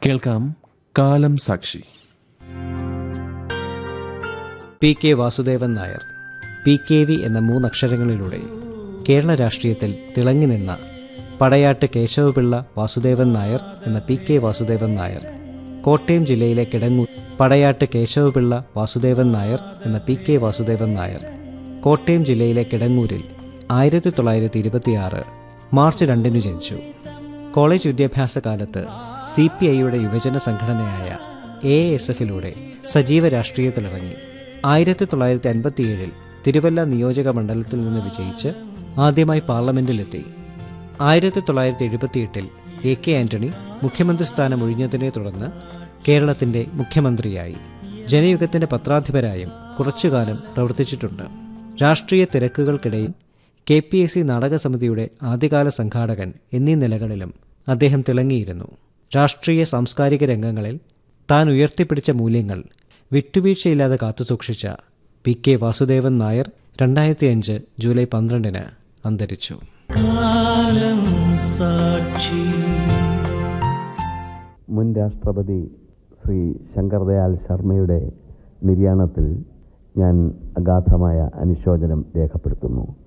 കേൾക്കാം കാലം സാക്ഷി P K Vasudevan Nair P K V എന്ന മൂന്നക്ഷരങ്ങളിലൂടെ കേരള രാഷ്ട്രീയത്തിൽ തിളങ്ങി നിന്ന പടയാട്ട് കേശവപിള്ള വാസുദേവൻ നായർ എന്ന പി കെ വാസുദേവൻ നായർ കോട്ടയം ജില്ലയിലെ കിടങ്ങൂർ പടയാട്ട് കേശവപിള്ള വാസുദേവൻ നായർ എന്ന പി കെ വാസുദേവൻ നായർ കോട്ടയം ജില്ലയിലെ കിടങ്ങൂരിൽ ആയിരത്തി തൊള്ളായിരത്തി ഇരുപത്തിയാറ് മാർച്ച് രണ്ടിന് ജനിച്ചു കോളേജ് വിദ്യാഭ്യാസ കാലത്ത് സി പി ഐയുടെ യുവജന സംഘടനയായ എ എസ് എഫിലൂടെ സജീവ രാഷ്ട്രീയത്തിലിറങ്ങി ആയിരത്തി തൊള്ളായിരത്തി അൻപത്തിയേഴിൽ തിരുവല്ല നിയോജക മണ്ഡലത്തിൽ നിന്ന് വിജയിച്ച് ആദ്യമായി പാർലമെന്റിലെത്തി ആയിരത്തി തൊള്ളായിരത്തി എഴുപത്തിയെട്ടിൽ എ കെ ആന്റണി മുഖ്യമന്ത്രി സ്ഥാനം ഒഴിഞ്ഞതിനെ തുടർന്ന് കേരളത്തിന്റെ മുഖ്യമന്ത്രിയായി ജനയുഗത്തിന്റെ പത്രാധിപരായും കുറച്ചുകാലം പ്രവർത്തിച്ചിട്ടുണ്ട് രാഷ്ട്രീയ തിരക്കുകൾക്കിടയിൽ കെ പി എസ് സി നാടകസമിതിയുടെ ആദ്യകാല സംഘാടകൻ എന്നീ നിലകളിലും അദ്ദേഹം തിളങ്ങിയിരുന്നു രാഷ്ട്രീയ സാംസ്കാരിക രംഗങ്ങളിൽ താൻ ഉയർത്തിപ്പിടിച്ച മൂല്യങ്ങൾ വിട്ടുവീഴ്ചയില്ലാതെ കാത്തുസൂക്ഷിച്ച പി കെ വാസുദേവൻ നായർ രണ്ടായിരത്തി അഞ്ച് ജൂലൈ പന്ത്രണ്ടിന് അന്തരിച്ചു മുൻ രാഷ്ട്രപതി ശ്രീ ശങ്കർദയാൽ ശർമ്മയുടെ നിര്യാണത്തിൽ ഞാൻ അഗാധമായ അനുശോചനം രേഖപ്പെടുത്തുന്നു